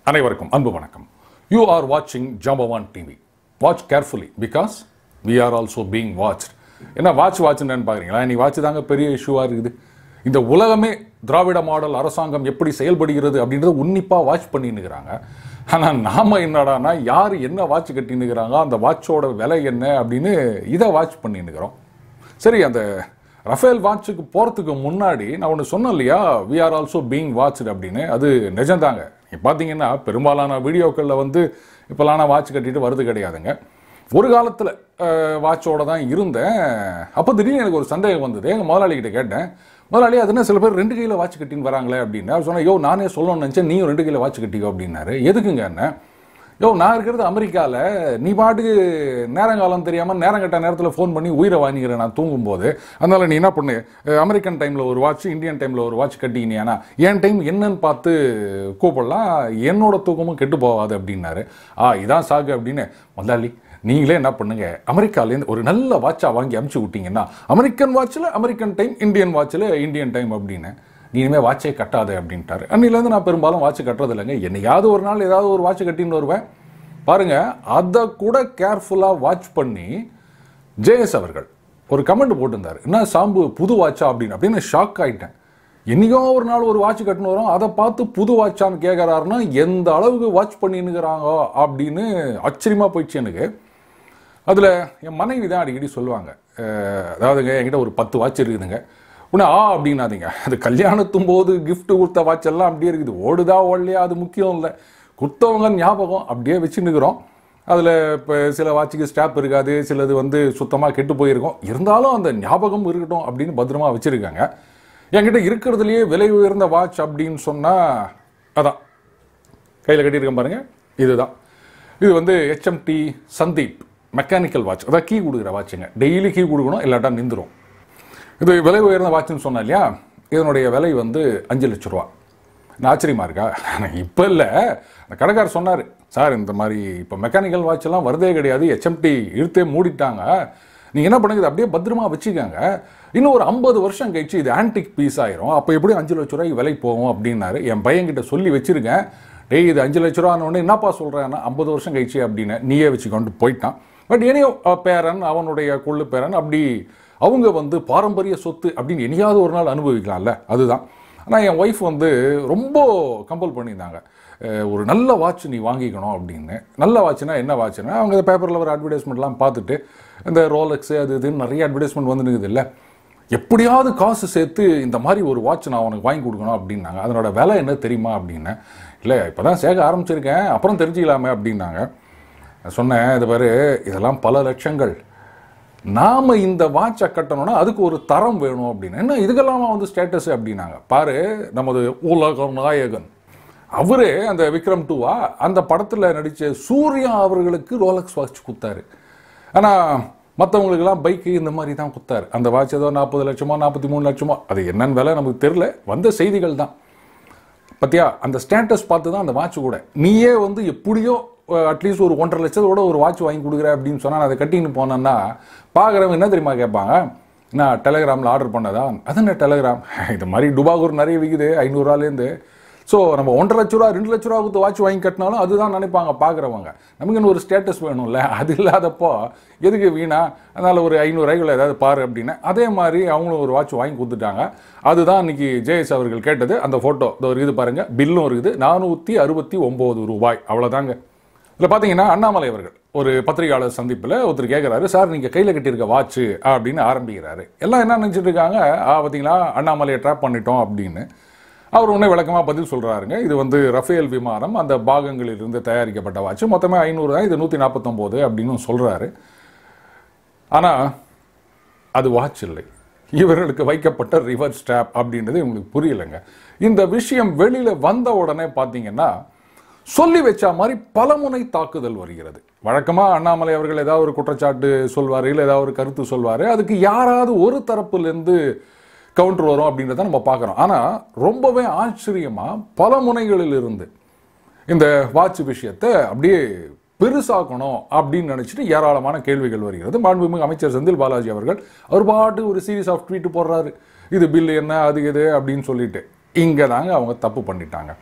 அனைவருக்கும் அன்பு வணக்கம் யூ ஆர் வாட்சிங் Jambavan TV watch carefully because we are also being watch என்ன வாட்ச் வாட்ச்னு பார்க்குறீங்களா நீ வாட்ச் தாங்க பெரிய இஷ்யூவாக இருக்குது இந்த உலகமே திராவிட மாடல் அரசாங்கம் எப்படி செயல்படுகிறது அப்படின்றத உன்னிப்பாக வாட்ச் பண்ணின்னுக்கிறாங்க ஆனால் நாம என்னடானா யார் என்ன வாட்ச் கட்டின்னுக்கிறாங்க அந்த வாட்சோட விலை என்ன அப்படின்னு இதை வாட்ச் பண்ணின்னுக்கிறோம் சரி அந்த ரஃபேல் வாட்சுக்கு போகிறதுக்கு முன்னாடி நான் ஒன்று சொன்னேன் இல்லையா we are also being watched அப்படின்னு அது நிஜம்தாங்க நீங்கள் பார்த்தீங்கன்னா பெரும்பாலான வீடியோக்களில் வந்து இப்போலாம் நான் வாட்ச் கட்டிட்டு வருது கிடையாதுங்க ஒரு காலத்தில் வாட்சோட தான் இருந்தேன் அப்போ திடீர்னு எனக்கு ஒரு சந்தேகம் வந்தது எங்கள் முதலாளிகிட்ட கேட்டேன் முதலாளி அது என்ன சில பேர் ரெண்டு கையில் வாட்ச் கட்டின்னு வராங்களே அப்படின்னு அவர் சொன்னேன் யோ நானே சொல்லணும்னு நினச்சேன் நீயும் ரெண்டு கையில் வாட்ச் கட்டிக்கோ அப்படின்னாரு எதுக்குங்க என்ன யோ நான் இருக்கிறது அமெரிக்காவில் நீ பாட்டுக்கு நேரங்காலம் தெரியாமல் நேரம் கட்ட நேரத்தில் ஃபோன் பண்ணி உயிரை வாங்கிக்கிறேன் நான் தூங்கும்போது அதனால் நீ என்ன பண்ணு அஹ், அமெரிக்கன் டைமில் ஒரு வாட்ச் இந்தியன் டைமில் ஒரு வாட்ச் கட்டிக்கினியானா என் டைம் என்னன்னு பார்த்து கூப்பிடலாம் என்னோட தூக்கமும் கெட்டு போகாது அப்படின்னாரு ஆ இதான் சாகு அப்படின்னு முதலாளி நீங்களே என்ன பண்ணுங்க அமெரிக்காலேருந்து ஒரு நல்ல வாட்சாக வாங்கி அமுச்சு விட்டீங்கன்னா அமெரிக்கன் வாட்சில் அமெரிக்கன் டைம் இந்தியன் வாட்சில் இந்தியன் டைம் அப்படின்னு நீ இனிமேல் வாட்சே கட்டாத அப்படின்ட்டாரு அன்னிலேருந்து நான் பெரும்பாலும் வாட்ச் கட்டுறது இல்லைங்க என்னையாவது ஒரு நாள் ஏதாவது ஒரு வாட்ச் கட்டின்னு வருவேன் பாருங்க அதை கூட கேர்ஃபுல்லாக வாட்ச் பண்ணி ஜேஎஸ் அவர்கள் ஒரு கமெண்ட் போட்டிருந்தார் என்ன சாம்பு புது வாட்சா அப்படின்னு அப்படின்னு ஷாக் ஆயிட்டேன் என்னைக்கோ ஒரு நாள் ஒரு வாட்ச் கட்டின்னு வரோம் அதை பார்த்து புது வாட்சான்னு கேட்குறாருன்னா எந்த அளவுக்கு வாட்ச் பண்ணின்னுக்கிறாங்க அப்படின்னு ஆச்சரியமாக போயிடுச்சு எனக்கு அதில் என் மனைவி தான் அடிக்கடி சொல்லுவாங்க அஹ், அதாவதுங்க என்கிட்ட ஒரு பத்து வாட்ச் இருக்குதுங்க உடனே ஆ அப்படின்னாதீங்க அது கல்யாணத்தும் போது gift கொடுத்த வாட்ச் எல்லாம் அப்படியே இருக்குது ஓடுதா ஓடலையா அது முக்கியம் இல்லை கொடுத்தவங்க ஞாபகம் அப்படியே வச்சுன்னுக்குறோம் அதில் இப்போ சில வாட்சுக்கு ஸ்டாப் இருக்காது சிலது வந்து சுத்தமாக கெட்டு போயிருக்கும் இருந்தாலும் அந்த ஞாபகம் இருக்கட்டும் அப்படின்னு பத்திரமா வச்சுருக்காங்க என்கிட்ட இருக்கிறதுலையே விலை உயர்ந்த வாட்ச் அப்படின்னு சொன்னால் அதான் கையில் கட்டியிருக்கேன் பாருங்க இதுதான் இது வந்து ஹெச்எம்டி சந்தீப் மெக்கானிக்கல் வாட்ச் அதான் கீ கொடுக்குற வாட்சுங்க டெய்லி கீ கொடுக்கணும் இல்லாட்டா நின்றுரும் இது விலை உயர்ந்த வாட்ச்னு சொன்னேன் இல்லையா இதனுடைய விலை வந்து அஞ்சு லட்ச ரூபா நான் ஆச்சரியமா இருக்கா இப்போ இல்லை அந்த கடைக்காரர் சொன்னார் சார் இந்த மாதிரி இப்போ மெக்கானிக்கல் வாட்ச் எல்லாம் வரதே கிடையாது ஹெச்எம்டி இழுத்தே மூடிட்டாங்க நீங்கள் என்ன பண்ணுங்க இதை அப்படியே பத்திரமா வச்சுக்கோங்க இன்னும் ஒரு ஐம்பது வருஷம் கழிச்சு இது ஆன்டிக் பீஸ் ஆயிரும் அப்போ எப்படியும் அஞ்சு லட்ச ரூபாய்க்கு விலை போகும் அப்படின்னாரு என் பையன்கிட்ட சொல்லி வச்சிருக்கேன் டேய் இது அஞ்சு லட்ச ரூபான்னு உடனே என்னப்பா சொல்கிறேன்னா ஐம்பது வருஷம் கழிச்சு அப்படின்னு நீயே வச்சுக்கொண்டு போயிட்டான் பட் இனியோ பேரன் அவனுடைய கொள்ளு பேரன் அப்படி அவங்க வந்து பாரம்பரிய சொத்து அப்படின்னு என்னையாவது ஒரு நாள் அனுபவிக்கலாம்ல அதுதான் ஆனால் என் ஒய்ஃப் வந்து ரொம்ப கம்பல் பண்ணியிருந்தாங்க அஹ் ஒரு நல்ல வாட்ச் நீ வாங்கிக்கணும் அப்படின்னு நல்ல வாட்ச்னா என்ன வாட்ச்னா அவங்க பேப்பரில் வர அட்வர்டைஸ்மெண்ட்லாம் பார்த்துட்டு இந்த ரோலெக்ஸு அது இதுன்னு நிறைய அட்வர்டைஸ்மெண்ட் வந்துருக்குது இல்லை எப்படியாவது காசு சேர்த்து இந்த மாதிரி ஒரு வாட்ச் நான் உனக்கு வாங்கி கொடுக்கணும் அப்படின்னாங்க அதனோட விலை என்ன தெரியுமா அப்படின்னேன் இல்லை இப்போ தான் சேர்க்க ஆரம்பிச்சிருக்கேன் அப்புறம் தெரிஞ்சுக்கலாமே அப்படின்னாங்க நான் சொன்னேன் இது பாரு இதெல்லாம் பல லட்சங்கள் நாம இந்த வாட்சை கட்டணும்னா அதுக்கு ஒரு தரம் வேணும் அப்படின்னு என்ன இதுக்கெல்லாம் வந்து ஸ்டேட்டஸ் அப்படின்னாங்க பாரு நமது உலக நாயகன் அவரே அந்த விக்ரம் டூவா அந்த படத்தில் நடித்த சூர்யா அவர்களுக்கு ரோலக்ஸ் வாட்ச் குத்தாரு ஆனால் மற்றவங்களுக்கெல்லாம் பைக்கு இந்த மாதிரி தான் குத்தாரு அந்த வாட்ச் ஏதோ நாற்பது லட்சமோ நாற்பத்தி மூணு லட்சமோ அது என்னன்னு விலை நமக்கு தெரில வந்த செய்திகள் தான் பத்தியா அந்த ஸ்டேட்டஸ் பார்த்து தான் அந்த வாட்ச் கூட நீயே வந்து எப்படியோ அட்லீஸ்ட் ஒரு ஒன்றரை லட்சத்தோட ஒரு வாட்ச் வாங்கி கொடுக்குற அப்படின்னு சொன்னால் நான் அதை கட்டின்னு போனேன்னா பார்க்குறவங்க என்ன தெரியுமா கேட்பாங்க நான் டெலகிராமில் ஆர்டர் பண்ணதா அது என்ன டெலகிராம் இது மாதிரி டுபாகூர் நிறைய விற்குது ஐநூறுரூவாலேருந்து ஸோ நம்ம ஒன்றரை லட்ச ரூபா ரெண்டு லட்ச ரூபா கொடுத்து வாட்ச் வாங்கி கட்டினாலும் அதுதான் நினைப்பாங்க பார்க்குறவங்க நமக்கு இன்னும் ஒரு ஸ்டேட்டஸ் வேணும்ல அது இல்லாதப்போ எதுக்கு வீணா அதனால் ஒரு ஐநூறுரூவாய்க்குள்ள ஏதாவது பாரு அப்படின்னு அதே மாதிரி அவங்களும் ஒரு வாட்ச் வாங்கி கொடுத்துட்டாங்க அதுதான் இன்னைக்கு ஜேஎஸ் அவர்கள் கேட்டது அந்த ஃபோட்டோ இதோ இருக்குது பாருங்க பில்லும் இருக்குது நானூற்றி அறுபத்தி ஒம்பது ரூபாய் அவ்வளோதாங்க இதில் பார்த்தீங்கன்னா அண்ணாமலை அவர்கள் ஒரு பத்திரிகையாளர் சந்திப்பில் ஒருத்தர் கேட்குறாரு சார் நீங்கள் கையில் கட்டியிருக்க வாட்ச் அப்படின்னு ஆரம்பிக்கிறாரு எல்லாம் என்ன நினச்சிட்டு இருக்காங்க ஆ பார்த்தீங்களா அண்ணாமலையை ட்ராப் பண்ணிட்டோம் அப்படின்னு அவர் உடனே விளக்கமாக பதில் சொல்கிறாருங்க இது வந்து ரஃபேல் விமானம் அந்த பாகங்களிலிருந்து தயாரிக்கப்பட்ட வாட்ச் மொத்தமாக ஐநூறு தான் இது நூற்றி நாற்பத்தொம்போது அப்படின்னு சொல்கிறாரு ஆனால் அது வாட்ச் இல்லை இவர்களுக்கு வைக்கப்பட்ட ரிவர்ஸ் ஸ்டாப் அப்படின்றது இவங்களுக்கு புரியலைங்க இந்த விஷயம் வெளியில் வந்த உடனே பார்த்தீங்கன்னா சொல்லி வச்ச மாதிரி பலமுனை தாக்குதல் வருகிறது வழக்கமாக அண்ணாமலை அவர்கள் ஏதாவது ஒரு குற்றச்சாட்டு சொல்வார் இல்லை ஏதாவது ஒரு கருத்து சொல்வார் அதுக்கு யாராவது ஒரு தரப்புலேருந்து கவுண்டர் வரும் அப்படின்றத நம்ம பார்க்குறோம் ஆனால் ரொம்பவே ஆச்சரியமாக பல முனைகளில் இருந்து இந்த வாட்ச் விஷயத்தை அப்படியே பெருசாக்கணும் அப்படின்னு நினைச்சிட்டு ஏராளமான கேள்விகள் வருகிறது மாண்புமிகு அமைச்சர் செந்தில் பாலாஜி அவர்கள் அவர் பாட்டு ஒரு சீரீஸ் ஆஃப் ட்வீட் போடுறாரு இது பில் என்ன அது இது அப்படின்னு சொல்லிட்டு இங்கே தாங்க அவங்க தப்பு பண்ணிட்டாங்க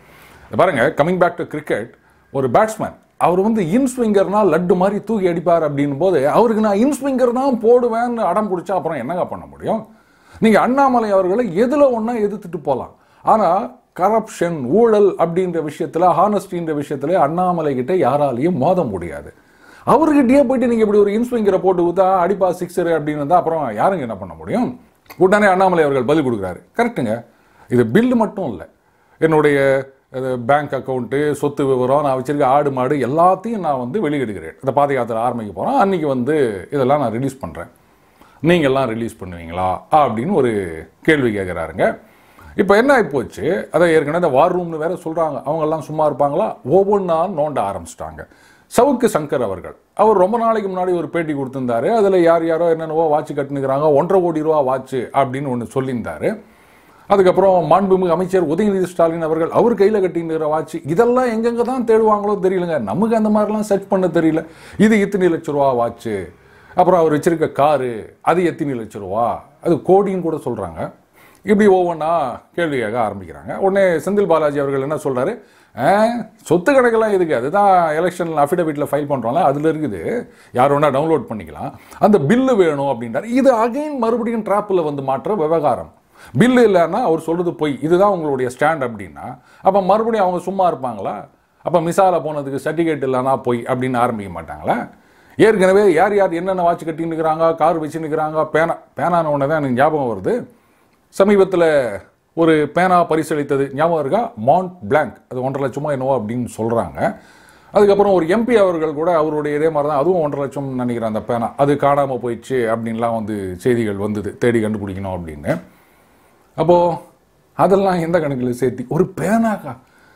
இந்த பாருங்க கமிங் பேக் டு கிரிக்கெட் ஒரு பேட்ஸ்மேன் அவர் வந்து இன்ஸ்விங்கர்னா லட்டு மாதிரி தூக்கி அடிப்பார் அப்படின்னும் போது அவருக்கு நான் இன்ஸ்விங்கர் தான் போடுவேன்னு அடம் பிடிச்சா அப்புறம் என்னங்க பண்ண முடியும் நீங்க அண்ணாமலை அவர்களை எதுல ஒண்ணா எதிர்த்துட்டு போகலாம் ஆனா கரப்ஷன் ஊழல் அப்படின்ற விஷயத்துல ஹானஸ்டின்ற விஷயத்துல அண்ணாமலை கிட்ட யாராலையும் மோத முடியாது அவர்கிட்டயே போயிட்டு நீங்க இப்படி ஒரு இன்ஸ்விங்கரை போட்டு கொடுத்தா அடிப்பா சிக்ஸர் அப்படின்னு இருந்தா அப்புறம் யாருங்க என்ன பண்ண முடியும் உடனே அண்ணாமலை அவர்கள் பதில் கொடுக்குறாரு கரெக்ட்டுங்க இது பில்லு மட்டும் இல்லை என்னுடைய பேங்க் அக்கௌண்ட்டு சொத்து விவரம் நான் வச்சிருக்க ஆடு மாடு எல்லாத்தையும் நான் வந்து வெளியிடுகிறேன் இந்த பாத யாத்திரை ஆரம்பிக்க போகிறோம் அன்னைக்கு வந்து இதெல்லாம் நான் ரிலீஸ் பண்ணுறேன் நீங்கள்லாம் ரிலீஸ் பண்ணுவீங்களா அப்படின்னு ஒரு கேள்வி கேட்குறாருங்க இப்போ என்ன ஆகிப்போச்சு அதை ஏற்கனவே இந்த வார் ரூம்னு வேற சொல்கிறாங்க அவங்கெல்லாம் சும்மா இருப்பாங்களா ஒவ்வொன்றா நோண்ட ஆரம்பிச்சிட்டாங்க சவுக்கு சங்கர் அவர்கள் அவர் ரொம்ப நாளைக்கு முன்னாடி ஒரு பேட்டி கொடுத்திருந்தாரு அதில் யார் யாரோ என்னென்னவோ வாட்ச் கட்டுனுக்கிறாங்க ஒன்றரை கோடி ரூபா வாட்ச் அப்படின்னு ஒன்று சொல்லியிருந்தாரு அதுக்கப்புறம் மாண்புமிகு அமைச்சர் உதயநிதி ஸ்டாலின் அவர்கள் அவர் கையில் கட்டிங்கிற வாட்ச் இதெல்லாம் எங்கெங்க தான் தேடுவாங்களோ தெரியலங்க நமக்கு அந்த மாதிரிலாம் சர்ச் பண்ண தெரியல இது இத்தனை லட்ச ரூபா வாட்ச் அப்புறம் அவர் வச்சிருக்க காரு அது எத்தனை லட்ச ரூபா அது கோடின்னு கூட சொல்றாங்க இப்படி ஒவ்வொன்றா கேள்வி கேட்க ஆரம்பிக்கிறாங்க உடனே செந்தில் பாலாஜி அவர்கள் என்ன சொல்றாரு "ஆ, சொத்து கணக்கெல்லாம் எதுக்கு அதுதான் எலெக்ஷன் அஃபிடவிட்டில் ஃபைல் பண்ணுறோம்ல அதில் இருக்குது யார் வேணா டவுன்லோட் பண்ணிக்கலாம் அந்த பில்லு வேணும் அப்படின்றார் இது அகைன் மறுபடியும் ட்ராப்பில் வந்து மாற்ற விவகாரம் பில்லு இல்லைன்னா அவர் சொல்றது பொய் இதுதான் உங்களுடைய ஸ்டாண்ட் அப்படின்னா அப்போ மறுபடியும் அவங்க சும்மா இருப்பாங்களா அப்போ மிசால போனதுக்கு சர்டிஃபிகேட் இல்லைன்னா பொய் அப்படின்னு ஆரம்பிக்க மாட்டாங்களா ஏற்கனவே யார் யார் என்னென்ன வாட்ச் கட்டின்னு இருக்கிறாங்க கார் வச்சுன்னு இருக்கிறாங்க பேனா பேனான உடனே தான் எனக்கு ஞாபகம் வருது சமீபத்தில் ஒரு பேனா பரிசளித்தது ஞாபகம் இருக்கா மாண்ட் பிளாங்க் அது ஒன்றரை லட்சமோ என்னவோ அப்படின்னு சொல்கிறாங்க அதுக்கப்புறம் ஒரு எம்பி அவர்கள் கூட அவருடைய இதே மாதிரி தான் அதுவும் ஒன்றரை லட்சம் நினைக்கிறேன் அந்த பேனா அது காணாமல் போயிடுச்சு அப்படின்லாம் வந்து செய்திகள் வந்தது தேடி கண்டுபிடிக்கணும் அப்படின்னு அப்போது அதெல்லாம் எந்த கணக்கில் சேர்த்தி ஒரு பேனாக்கா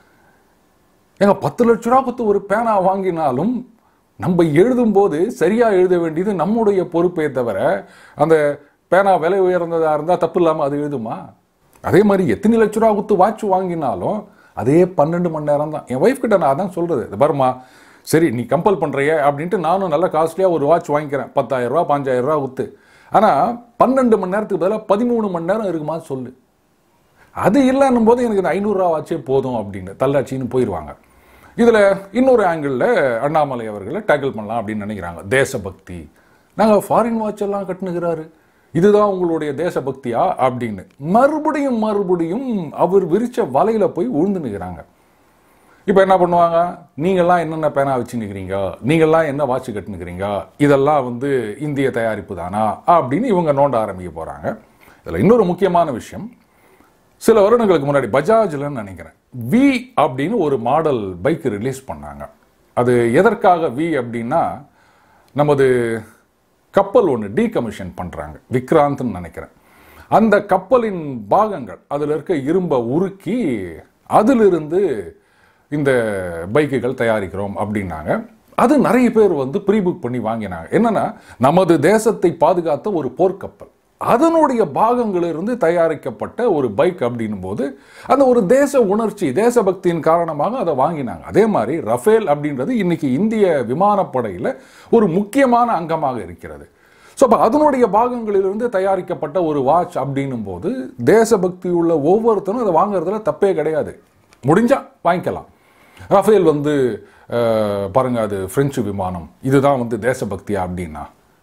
ஏங்க பத்து லட்ச ரூபா கொடுத்து ஒரு பேனா வாங்கினாலும் நம்ம எழுதும்போது சரியா எழுத வேண்டியது நம்முடைய பொறுப்பே தவிர அந்த பேனா விலை உயர்ந்ததா இருந்தா தப்பு இல்லாம அது எழுதுமா அதே மாதிரி எத்தனை லட்ச ரூபா கொடுத்து வாட்ச் வாங்கினாலும் அதே பன்னெண்டு மணி நேரம் தான் என் ஒய்ஃப் கிட்ட நான் அதான் சொல்றது இது பாருமா சரி நீ கம்பல் பண்றிய அப்படின்ட்டு நானும் நல்ல காஸ்ட்லியா ஒரு வாட்ச் வாங்கிக்கிறேன் பத்தாயிரம் ரூபா பாஞ்சாயிரம் ரூபா கொடுத்து ஆனா பன்னெண்டு மணி நேரத்துக்கு பதிலாக பதிமூணு மணி நேரம் இருக்குமா சொல்லு அது இல்லைன்னும் போது எனக்கு இந்த ஐநூறுரூவா வாட்சே போதும் அப்படின்னு தள்ளாச்சின்னு போயிடுவாங்க இதில் இன்னொரு ஆங்கிளில் அண்ணாமலை அவர்களை டேக்கிள் பண்ணலாம் அப்படின்னு நினைக்கிறாங்க தேசபக்தி நாங்கள் ஃபாரின் வாட்ச் எல்லாம் கட்டுனுகிறாரு இதுதான் உங்களுடைய தேசபக்தியா அப்படின்னு மறுபடியும் மறுபடியும் அவர் விரிச்ச வலையில போய் உழுந்து நிற்கிறாங்க இப்போ என்ன பண்ணுவாங்க நீங்கள்லாம் என்னென்ன பேனா வச்சுன்னுக்கிறீங்க நீங்கள்லாம் என்ன வாட்ச் கட்டுனுக்கிறீங்க இதெல்லாம் வந்து இந்திய தயாரிப்பு தானா அப்படின்னு இவங்க நோண்ட ஆரம்பிக்க போகிறாங்க இதில் இன்னொரு முக்கியமான விஷயம் சில வருடங்களுக்கு முன்னாடி பஜாஜ்லன்னு நினைக்கிறேன் வி அப்படின்னு ஒரு மாடல் பைக் ரிலீஸ் பண்ணாங்க அது எதற்காக வி அப்படின்னா நமது கப்பல் ஒன்று டீகமிஷன் பண்ணுறாங்க விக்ராந்த்னு நினைக்கிறேன் அந்த கப்பலின் பாகங்கள் அதில் இருக்க இரும்பை உருக்கி அதிலிருந்து இந்த பைக்குகள் தயாரிக்கிறோம் அப்படின்னாங்க அது நிறைய பேர் வந்து ப்ரீ புக் பண்ணி வாங்கினாங்க என்னன்னா நமது தேசத்தை பாதுகாத்த ஒரு போர்க்கப்பல் அதனுடைய பாகங்களிலிருந்து தயாரிக்கப்பட்ட ஒரு பைக் அப்படின்னும் போது அந்த ஒரு தேச உணர்ச்சி தேசபக்தியின் காரணமாக அதை வாங்கினாங்க அதே மாதிரி ரஃபேல் அப்படின்றது இன்னைக்கு இந்திய விமானப்படையில் ஒரு முக்கியமான அங்கமாக இருக்கிறது ஸோ அப்போ அதனுடைய பாகங்களிலிருந்து தயாரிக்கப்பட்ட ஒரு வாட்ச் அப்படின்னும் போது தேசபக்தி உள்ள ஒவ்வொருத்தரும் அதை வாங்குறதுல தப்பே கிடையாது முடிஞ்சா வாங்கிக்கலாம் ரஃபேல் வந்து அஹ், பாருங்க அது பிரெஞ்சு விமானம் இதுதான் வந்து தேசபக்தியா அப்படின்னா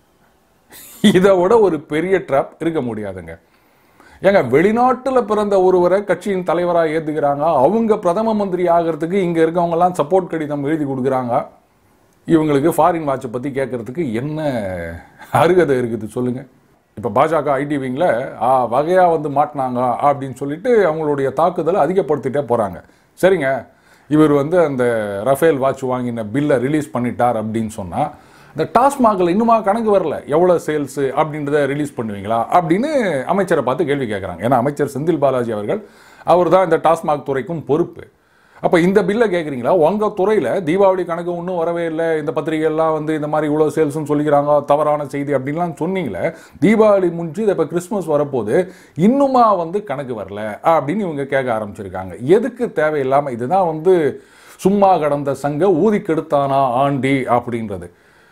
இதை விட ஒரு பெரிய ட்ராப் இருக்க முடியாதுங்க ஏங்க வெளிநாட்டில் பிறந்த ஒருவரை கட்சியின் தலைவராக ஏத்துக்கிறாங்க அவங்க பிரதம மந்திரி ஆகிறதுக்கு இங்க இருக்கவங்க எல்லாம் சப்போர்ட் கடிதம் எழுதி கொடுக்குறாங்க இவங்களுக்கு ஃபாரின் வாட்சை பத்தி கேட்கறதுக்கு என்ன அருகதை இருக்குது சொல்லுங்க இப்போ பாஜக ஐடி விங்கில் வகையா வந்து மாட்டினாங்க அப்படின்னு சொல்லிட்டு அவங்களுடைய தாக்குதலை அதிகப்படுத்திட்டே போறாங்க சரிங்க இவர் வந்து அந்த ரஃபேல் வாட்ச் வாங்கின பில்லை ரிலீஸ் பண்ணிட்டார் அப்படின்னு சொன்னா இந்த டாஸ்மாகில் இன்னுமா கணக்கு வரல எவ்வளோ சேல்ஸு அப்படின்றத ரிலீஸ் பண்ணுவீங்களா அப்படின்னு அமைச்சரை பார்த்து கேள்வி கேட்குறாங்க ஏன்னா அமைச்சர் செந்தில் பாலாஜி அவர்கள் அவர் தான் இந்த டாஸ்மாக் துறைக்கும் பொறுப்பு அப்போ இந்த பில்லை கேட்குறீங்களா உங்கள் துறையில் தீபாவளி கணக்கு ஒன்றும் வரவே இல்லை இந்த பத்திரிகைலாம் வந்து இந்த மாதிரி இவ்வளோ சேல்ஸ்னு சொல்லிக்கிறாங்க தவறான செய்தி அப்படின்லாம் சொன்னீங்களே தீபாவளி முடிஞ்சு இதை இப்போ கிறிஸ்மஸ் வரப்போது இன்னுமா வந்து கணக்கு வரல அப்படின்னு இவங்க கேட்க ஆரம்பிச்சிருக்காங்க எதுக்கு தேவையில்லாமல் இதுதான் வந்து சும்மா கடந்த சங்க ஊதி கெடுத்தானா ஆண்டி அப்படின்றது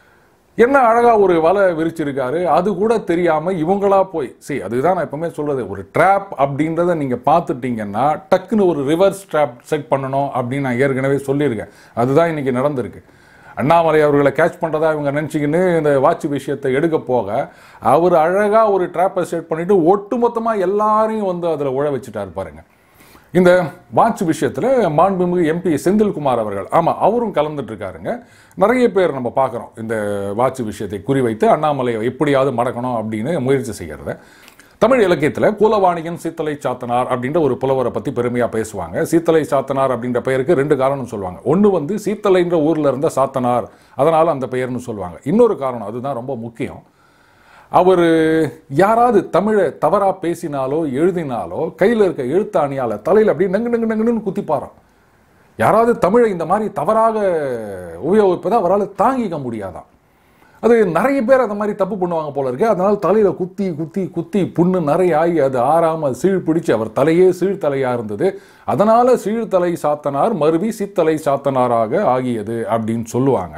என்ன அழகா ஒரு வலை விரிச்சிருக்காரு அது கூட தெரியாம இவங்களா போய் சரி அதுதான் நான் எப்பவுமே சொல்றது ஒரு ட்ராப் அப்படின்றத நீங்க பார்த்துட்டீங்கன்னா டக்குன்னு ஒரு ரிவர்ஸ் ட்ராப் செட் பண்ணணும் அப்படின்னு நான் ஏற்கனவே சொல்லியிருக்கேன் அதுதான் இன்னைக்கு நடந்திருக்கு அண்ணாமலை அவர்களை கேட்ச் பண்றதா இவங்க நினைச்சுக்கின்னு இந்த வாட்ச் விஷயத்தை எடுக்க போக அவர் அழகா ஒரு ட்ராப்பை செட் பண்ணிட்டு ஒட்டுமொத்தமா எல்லாரையும் வந்து அதுல உழ வச்சுட்டாரு பாருங்க இந்த வாட்ச் விஷயத்துல மாண்புமிகு எம்பி செந்தில்குமார் அவர்கள் ஆமா அவரும் கலந்துட்டு இருக்காருங்க நிறைய பேர் நம்ம பார்க்குறோம் இந்த வாட்ச் விஷயத்தை குறிவைத்து அண்ணாமலையை எப்படியாவது மடக்கணும் அப்படின்னு முயற்சி செய்யறத தமிழ் இலக்கியத்துல கூலவாணியன் சீத்தலை சாத்தனார் அப்படின்ற ஒரு புலவரை பத்தி பெருமையா பேசுவாங்க சீத்தலை சாத்தனார் அப்படின்ற பெயருக்கு ரெண்டு காரணம் சொல்லுவாங்க ஒன்று வந்து சீத்தலைன்ற ஊர்ல இருந்த சாத்தனார் அதனால அந்த பெயர்னு சொல்லுவாங்க இன்னொரு காரணம் அதுதான் ரொம்ப முக்கியம் அவர் யாராவது தமிழை தவறா பேசினாலோ எழுதினாலோ கையில் இருக்க எழுத்தாணியால தலையில் அப்படியே நங்கு நங்கு நங்குன்னு குத்திப்பாராம் யாராவது தமிழை இந்த மாதிரி தவறாக உபயோகிப்பதை அவரால் தாங்கிக்க முடியாதாம் அது நிறைய பேர் அந்த மாதிரி தப்பு பண்ணுவாங்க போல இருக்கு அதனால தலையில குத்தி குத்தி குத்தி புண்ணு நிறைய ஆகி அது ஆறாம சீழ் பிடிச்சு அவர் தலையே சீழ்தலையா இருந்தது அதனால சீழ்தலை சாத்தனார் மருவி சித்தலை சாத்தனாராக ஆகியது அப்படின்னு சொல்லுவாங்க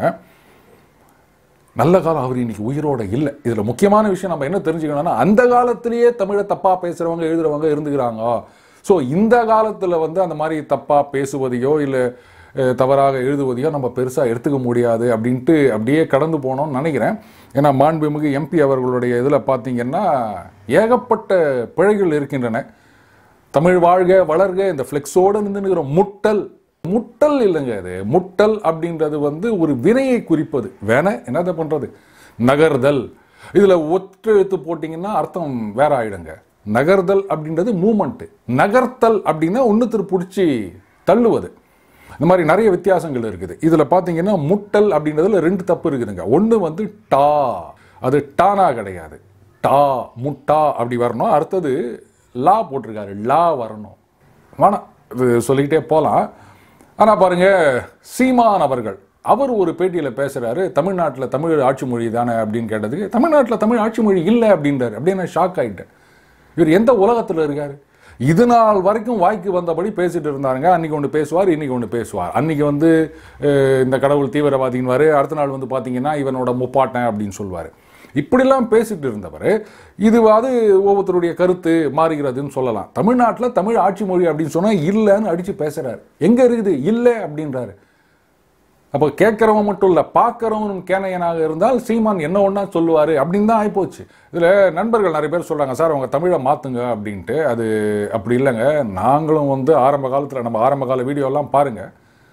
நல்ல காலம் அவர் இன்னைக்கு உயிரோட இல்லை இதுல முக்கியமான விஷயம் நம்ம என்ன தெரிஞ்சுக்கணும்னா அந்த காலத்திலேயே தமிழை தப்பா பேசுறவங்க எழுதுறவங்க இருந்துக்கிறாங்க ஸோ இந்த காலத்துல வந்து அந்த மாதிரி தப்பா பேசுவதையோ இல்லை அஹ், தவறாக எழுதுவதையோ நம்ம பெருசா எடுத்துக்க முடியாது அப்படின்ட்டு அப்படியே கடந்து போனோம்னு நினைக்கிறேன் ஏன்னா மாண்புமிகு எம்பி அவர்களுடைய இதுல பார்த்தீங்கன்னா ஏகப்பட்ட பிழைகள் இருக்கின்றன தமிழ் வாழ்க வளர்க இந்த ஃப்ளெக்ஸோடு நின்றுங்கிற முட்டல் முட்டல் இல்லைங்க அது முட்டல் அப்படின்றது வந்து ஒரு வினையை குறிப்பது வேண என்னதை பண்றது நகர்தல் இதுல ஒற்று எழுத்து போட்டிங்கன்னா அர்த்தம் வேற ஆயிடுங்க நகர்தல் அப்படின்றது மூமெண்ட் நகர்த்தல் அப்படின்னா ஒன்றுத்திரு பிடிச்சி தள்ளுவது இந்த மாதிரி நிறைய வித்தியாசங்கள் இருக்குது இதுல பாத்தீங்கன்னா முட்டல் அப்படின்றதுல ரெண்டு தப்பு இருக்குதுங்க ஒண்ணு வந்து டா அது டானா கிடையாது டா முட்டா அப்படி வரணும் அடுத்தது லா போட்டிருக்காரு லா வரணும் வேணாம் இது சொல்லிக்கிட்டே போகலாம் ஆனால் பாருங்க சீமான் அவர்கள் அவர் ஒரு பேட்டியில் பேசுறாரு தமிழ்நாட்டில் தமிழ் ஆட்சி மொழி தானே அப்படின்னு கேட்டதுக்கு தமிழ்நாட்டில் தமிழ் ஆட்சி மொழி இல்லை அப்படின்றாரு அப்படியே நான் ஷாக் ஆயிட்டேன் இவர் எந்த உலகத்தில் இருக்காரு இது நாள் வரைக்கும் வாய்க்கு வந்தபடி பேசிட்டு இருந்தாருங்க அன்னைக்கு ஒன்று பேசுவார் இன்னைக்கு ஒன்று பேசுவார் அன்னைக்கு வந்து அஹ், இந்த கடவுள் தீவிரவாதின்வாரு அடுத்த நாள் வந்து பார்த்தீங்கன்னா இவனோட முப்பாட்டன் அப்படின்னு சொல்லுவார் இப்படிலாம் பேசிட்டு இருந்தவர் இது அது ஒவ்வொருத்தருடைய கருத்து மாறுகிறதுன்னு சொல்லலாம் தமிழ்நாட்டில் தமிழ் ஆட்சி மொழி அப்படின்னு சொன்னால் இல்லைன்னு அடிச்சு பேசுறாரு எங்க இருக்குது இல்லை அப்படின்றாரு அப்போ கேட்கறவன் மட்டும் இல்லை பார்க்கறவனும் கேனையனாக இருந்தால் சீமான் என்ன ஒன்றா சொல்லுவார் அப்படின்னு தான் ஆயிப்போச்சு இதில் நண்பர்கள் நிறைய பேர் சொல்கிறாங்க சார் அவங்க தமிழை மாற்றுங்க அப்படின்ட்டு அது அப்படி இல்லைங்க நாங்களும் வந்து ஆரம்ப காலத்தில் நம்ம ஆரம்ப கால வீடியோலாம் பாருங்கள்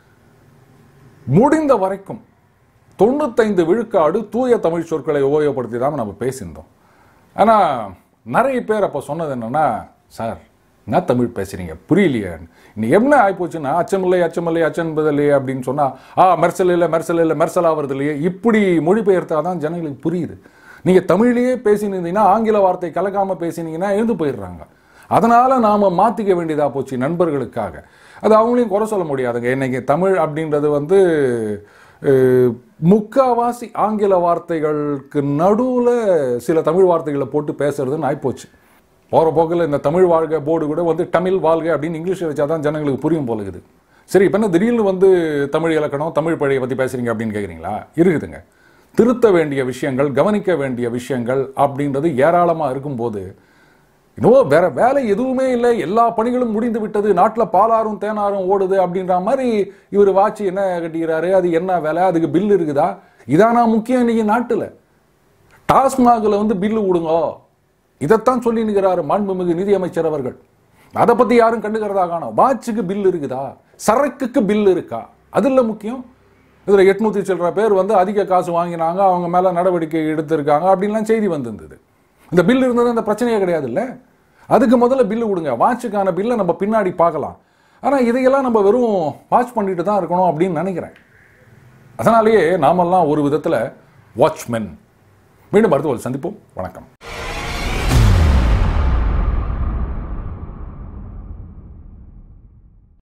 முடிந்த வரைக்கும் தொண்ணூத்தைந்து விழுக்காடு தூய தமிழ் சொற்களை உபயோகப்படுத்தி தான் நம்ம பேசியிருந்தோம் ஆனால் நிறைய பேர் அப்போ சொன்னது என்னன்னா சார் என்ன தமிழ் பேசுறீங்க புரியலையே இன்னைக்கு என்ன ஆயிப்போச்சுன்னா அச்சமில்லை அச்சமில்லை அச்சன்பதில்லையே அப்படின்னு சொன்னா ஆ மெர்சல் இல்லை மெர்சல் இல்லை மெர்சல் ஆகிறது இல்லையே இப்படி மொழிபெயர்த்தா தான் ஜனங்களுக்கு புரியுது நீங்க தமிழ்லயே பேசினீங்கன்னா ஆங்கில வார்த்தை கலக்காம பேசினீங்கன்னா எழுந்து போயிடுறாங்க அதனால நாம மாத்திக்க வேண்டியதா போச்சு நண்பர்களுக்காக அது அவங்களையும் குறை சொல்ல முடியாதுங்க இன்னைக்கு தமிழ் அப்படின்றது வந்து அஹ், முக்காவாசி ஆங்கில வார்த்தைகளுக்கு நடுவுல சில தமிழ் வார்த்தைகளை போட்டு பேசுறதுன்னு ஆயிப்போச்சு போற போக்கில் இந்த தமிழ் வாழ்க போர்டு கூட வந்து தமிழ் வாழ்க அப்படின்னு இங்கிலீஷில் வச்சாதான் ஜனங்களுக்கு புரியும் போல இருக்குது சரி இப்போ என்ன திடீர்னு வந்து தமிழ் இலக்கணம் தமிழ் பழைய பற்றி பேசுறீங்க அப்படின்னு கேட்குறீங்களா இருக்குதுங்க திருத்த வேண்டிய விஷயங்கள் கவனிக்க வேண்டிய விஷயங்கள் அப்படின்றது ஏராளமாக இருக்கும்போது இன்னும் வேற வேலை எதுவுமே இல்லை எல்லா பணிகளும் முடிந்து விட்டது நாட்டில் பாலாரும் தேனாரும் ஓடுது அப்படின்ற மாதிரி இவர் வாட்சி என்ன கட்டிக்கிறாரு அது என்ன வேலை அதுக்கு பில் இருக்குதா இதானா முக்கியம் இன்னைக்கு நாட்டில் டாஸ்மாகில் வந்து பில்லு விடுங்க இதைத்தான் சொல்லி நிற்கிறாரு மாண்புமிகு நிதியமைச்சர் அவர்கள் அதை பத்தி யாரும் கண்டுக்கிறதா காணோம் வாட்சுக்கு பில் இருக்குதா சரக்குக்கு பில் இருக்கா அதில் முக்கியம் இதுல எட்நூத்தி சில்லற பேர் வந்து அதிக காசு வாங்கினாங்க அவங்க மேல நடவடிக்கை எடுத்திருக்காங்க அப்படின்லாம் செய்தி வந்திருந்தது இந்த பில் இருந்தது அந்த பிரச்சனையே கிடையாது இல்ல அதுக்கு முதல்ல பில்லு கொடுங்க வாட்சுக்கான பில்லை நம்ம பின்னாடி பார்க்கலாம் ஆனா இதையெல்லாம் நம்ம வெறும் வாட்ச் பண்ணிட்டு தான் இருக்கணும் அப்படின்னு நினைக்கிறேன் அதனாலேயே நாமெல்லாம் ஒரு விதத்துல வாட்ச்மென் மீண்டும் அடுத்த ஒரு சந்திப்போம் வணக்கம்